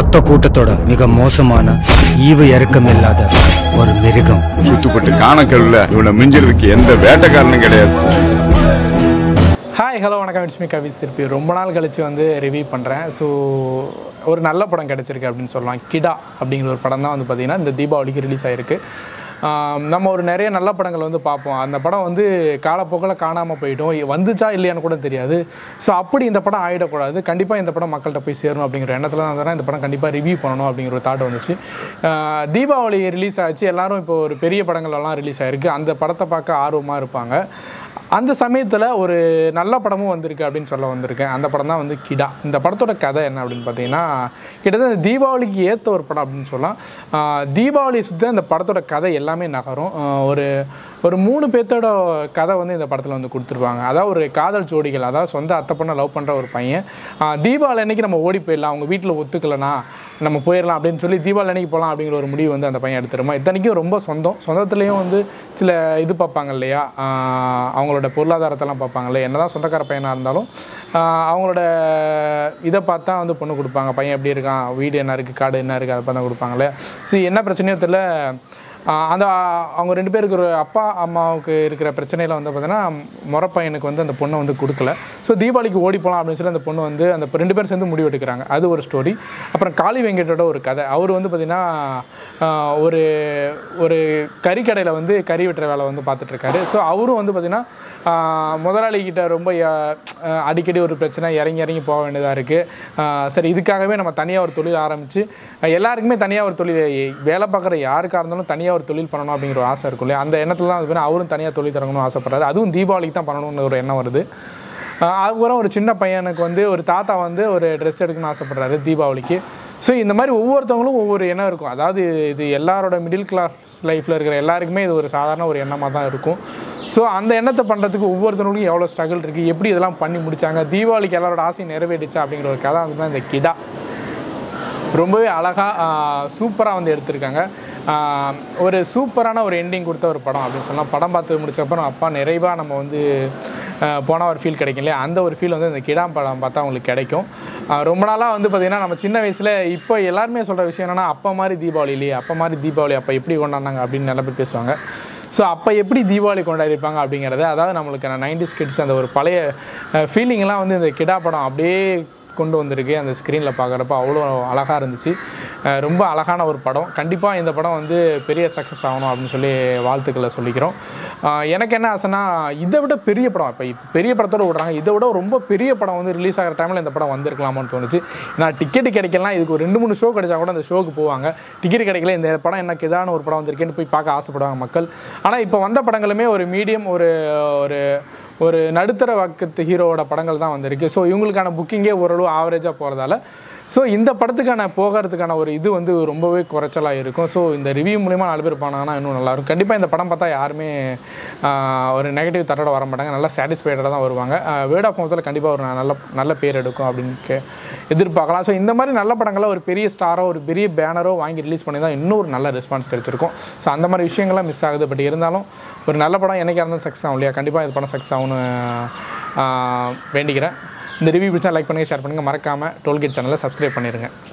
மொத்த கூட்டத்தோட மிக மோசமான ஈவு இறக்கம் இல்லாத ஒரு மிருகம் சுத்துப்பட்டு காணக்கல்ல இவனை மிஞ்சறதுக்கு எந்த வேட்டைக்காரனும் கிடையாது ஹாய் ஹலோ வணக்கம் இட்ஸ் மீ கவி சிற்பி ரொம்ப நாள் கழித்து வந்து ரிவ்யூ பண்ணுறேன் ஸோ ஒரு நல்ல படம் கிடச்சிருக்கு அப்படின்னு சொல்லலாம் கிடா அப்படிங்கிற ஒரு படம் தான் வந்து பார்த்திங்கன்னா இந்த தீபாவளிக்கு ரிலீஸ் ஆகிருக்கு ஆம், நம்ம ஒரு நிறைய நல்ல படங்கள் வந்து பார்ப்போம் அந்த படம் வந்து காலப்போக்கில் காணாமல் போயிட்டோம் வந்துச்சா இல்லையான்னு கூட தெரியாது ஸோ அப்படி இந்த படம் ஆகிடக்கூடாது கண்டிப்பாக இந்த படம் மக்கள்கிட்ட போய் சேரணும் அப்படிங்கிற எண்ணத்தில் தான் வந்து இந்த படம் கண்டிப்பாக ரிவ்யூ பண்ணணும் அப்படிங்கிற ஒரு தாட் வந்துச்சு ஆ, தீபாவளி ரிலீஸ் ஆச்சு எல்லாரும் இப்போ ஒரு பெரிய படங்கள் எல்லாம் ரிலீஸ் ஆகிருக்கு அந்த படத்தை பார்க்க ஆர்வமாக இருப்பாங்க அந்த சமயத்தில் ஒரு நல்ல படமும் வந்திருக்கு அப்படின்னு சொல்ல வந்திருக்கேன் அந்த படம் தான் வந்து கிடா இந்த படத்தோட கதை என்ன அப்படின்னு பார்த்தீங்கன்னா கிட்டத்தட்ட இந்த தீபாவளிக்கு ஏற்ற ஒரு படம் அப்படின்னு சொல்லலாம் ஆஹ் தீபாவளி சுற்றி அந்த படத்தோட கதை எல்லாமே நகரும் ஆஹ் ஒரு ஒரு மூணு பேர்த்தோட கதை வந்து இந்த படத்தில் வந்து கொடுத்துருப்பாங்க அதாவது ஒரு காதல் ஜோடிகள் அதாவது சொந்த அத்தை பொண்ணை லவ் பண்ணுற ஒரு பையன் ஆஹ் தீபாவளி அன்னைக்கு நம்ம ஓடி போயிடலாம் அவங்க வீட்டில் ஒத்துக்கலைனா நம்ம போயிடலாம் அப்படின்னு சொல்லி தீபாவளி அன்னைக்கு போகலாம் அப்படிங்கிற ஒரு முடிவு வந்து அந்த பையன் எடுத்துருமா இத்தனைக்கும் ரொம்ப சொந்தம் சொந்தத்துலேயும் வந்து சில இது பார்ப்பாங்க இல்லையா ஆஹ் அவங்களோட பொருளாதாரத்தெல்லாம் பார்ப்பாங்க இல்லையா என்னதான் சொந்தக்கார பையனாக இருந்தாலும் ஆஹ் அவங்களோட இதை பார்த்தா வந்து பொண்ணு கொடுப்பாங்க பையன் எப்படி இருக்கான் வீடு என்ன இருக்குது காடு என்ன இருக்குது அதை பார்த்தா கொடுப்பாங்க இல்லையா சரி என்ன பிரச்சனையோ தெரியல ஆஹ் அந்த அவங்க ரெண்டு பேருக்கு ஒரு அப்பா அம்மாவுக்கு இருக்கிற பிரச்சனையில் வந்து பார்த்தீங்கன்னா முறை பையனுக்கு வந்து அந்த பொண்ணை வந்து கொடுக்கல ஸோ தீபாவளிக்கு ஓடி போகலாம் அப்படின்னு சொல்லி அந்த பொண்ணு வந்து அந்த ரெண்டு பேரும் சேர்ந்து முடிவு எடுக்கிறாங்க அது ஒரு ஸ்டோரி அப்புறம் காளி வெங்கட்டோட ஒரு கதை அவர் வந்து பார்த்திங்கன்னா ஆஹ் ஒரு ஒரு கறிக்கடையில் வந்து கறி வெட்டுற வேலை வந்து பார்த்துட்ருக்காரு ஸோ அவரும் வந்து பார்த்திங்கன்னா முதலாளிகிட்ட ரொம்ப அஹ், அஹ், அடிக்கடி ஒரு பிரச்சனை இறங்கி இறங்கி போக வேண்டியதாக இருக்குது சரி இதுக்காகவே நம்ம தனியாக ஒரு தொழில் ஆரம்பித்து எல்லாருக்குமே தனியாக ஒரு தொழில் வேலை பார்க்குற யாருக்காக இருந்தாலும் தனியாக ஒரு தொழில் பண்ணணும் அப்படிங்கிற ஒரு ஆசை இருக்கும் இல்லையா அந்த எண்ணத்தில் தான் வந்து அவரும் தனியாக தொழில் தொடங்கணும்னு ஆசைப்படுறாரு அதுவும் தீபாவளிக்கு தான் பண்ணணும்னு ஒரு எண்ணம் வருது ஆஹ் அதுக்கப்புறம் ஒரு சின்ன பையனுக்கு வந்து ஒரு தாத்தா வந்து ஒரு ட்ரெஸ் எடுக்கணும்னு ஆசைப்படுறாரு தீபாவளிக்கு ஸோ இந்த மாதிரி ஒவ்வொருத்தவங்களும் ஒவ்வொரு எண்ணம் இருக்கும் அதாவது இது எல்லாரோட மிடில் கிளாஸ் லைஃப்பில் இருக்கிற எல்லாருக்குமே இது ஒரு சாதாரண ஒரு எண்ணமாக தான் இருக்கும் ஸோ அந்த எண்ணத்தை பண்ணுறதுக்கு ஒவ்வொருத்தவங்களுக்கும் எவ்வளோ ஸ்ட்ரகிள் இருக்குது எப்படி இதெல்லாம் பண்ணி முடிச்சாங்க தீபாவளிக்கு எல்லாரோட ஆசையும் நிறைவேறிச்சா அப்படிங்கிற ஒரு கதை வந்து இந்த கிடா ரொம்பவே அழகாக சூப்பராக வந்து எடுத்திருக்காங்க ஆஹ் ஒரு சூப்பரான ஒரு எண்டிங் கொடுத்த ஒரு படம் அப்படின்னு சொல்லலாம் படம் பார்த்து முடிச்சப்பறம் அப்பா நிறைவாக நம்ம வந்து ஆஹ் போன ஒரு ஃபீல் கிடைக்கும் இல்லையா அந்த ஒரு ஃபீல் வந்து இந்த கிடா படம் பார்த்தா உங்களுக்கு கிடைக்கும் ஆஹ் ரொம்ப நாளாக வந்து பார்த்திங்கன்னா நம்ம சின்ன வயசில் இப்போ எல்லாருமே சொல்கிற விஷயம் என்னென்னா அப்பா மாதிரி தீபாவளி இல்லையே அப்பா மாதிரி தீபாவளி அப்போ எப்படி கொண்டாடினாங்க அப்படின்னு நிறைய பேர் பேசுவாங்க ஸோ அப்போ எப்படி தீபாவளி கொண்டாடிருப்பாங்க அப்படிங்கிறத அதாவது நம்மளுக்கு நைன்டிஸ் கிட்ஸ் அந்த ஒரு பழைய ஃபீலிங்லாம் வந்து இந்த கிடா படம் அப்படியே கொண்டு வந்திருக்கு அந்த ஸ்க்ரீனில் பார்க்குறப்ப அவ்வளோ அழகாக இருந்துச்சு அஹ் ரொம்ப அழகான ஒரு படம் கண்டிப்பாக இந்த படம் வந்து பெரிய சக்ஸஸ் ஆகணும் அப்படின்னு சொல்லி வாழ்த்துக்களை சொல்லிக்கிறோம் அஹ் எனக்கு என்ன ஆசைன்னா இதை விட பெரிய படம் இப்போ இப்போ பெரிய படத்தோட விடுறாங்க இதை விட ரொம்ப பெரிய படம் வந்து ரிலீஸ் ஆகிற டைமில் இந்த படம் வந்திருக்கலாமான்னு தோணுச்சு நான் டிக்கெட் கிடைக்கலாம் இதுக்கு ஒரு ரெண்டு மூணு ஷோ கிடைச்சா கூட அந்த ஷோக்கு போவாங்க டிக்கெட் கிடைக்கல இந்த படம் என்ன இதான ஒரு படம் வந்திருக்கேன்னு போய் பார்க்க ஆசைப்படுவாங்க மக்கள் ஆனால் இப்போ வந்த படங்களுமே ஒரு மீடியம் ஒரு ஒரு ஒரு நடுத்தர வக்கத்து ஹீரோவோட படங்கள் தான் வந்திருக்கு ஸோ இவங்களுக்கான புக்கிங்கே ஓரளவு ஆவரேஜாக போகிறதால ஸோ இந்த படத்துக்கான போகிறதுக்கான ஒரு இது வந்து ரொம்பவே குறைச்சலாக இருக்கும் ஸோ இந்த ரிவ்யூ மூலிமா நாலு பேர் போனாங்கன்னா இன்னும் நல்லாயிருக்கும் கண்டிப்பாக இந்த படம் பார்த்தா யாருமே ஆஹ், ஒரு நெகட்டிவ் தட்டோட வர மாட்டாங்க நல்லா சாட்டிஸ்ஃபைடாக தான் வருவாங்க வேர்ட் ஆஃப் மவுத்தில் கண்டிப்பாக ஒரு நல்ல நல்ல பேர் எடுக்கும் அப்படின்னு கே- எதிர்பார்க்கலாம் ஸோ இந்த மாதிரி நல்ல படங்களை ஒரு பெரிய ஸ்டாரோ ஒரு பெரிய பேனரோ வாங்கி ரிலீஸ் பண்ணி தான் இன்னும் ஒரு நல்ல ரெஸ்பான்ஸ் கிடைச்சிருக்கும் ஸோ அந்த மாதிரி விஷயங்கள்லாம் மிஸ் ஆகுது பட் இருந்தாலும் ஒரு நல்ல படம் என்னைக்காக இருந்தாலும் சக்ஸஸ் ஆகும் இல்லையா கண்டிப்பாக இந்த படம் சக்ஸஸ் ஆகும்னு ஆஹ், வேண்டிக்கிறேன் இந்த ரிவ்யூ பிடிச்சா லைக் பண்ணுங்கள் ஷேர் பண்ணுங்கள் மறக்காமல் டோல்கேட் சேனலை சப்ஸ்கிரைப் பண்ணிடுங்க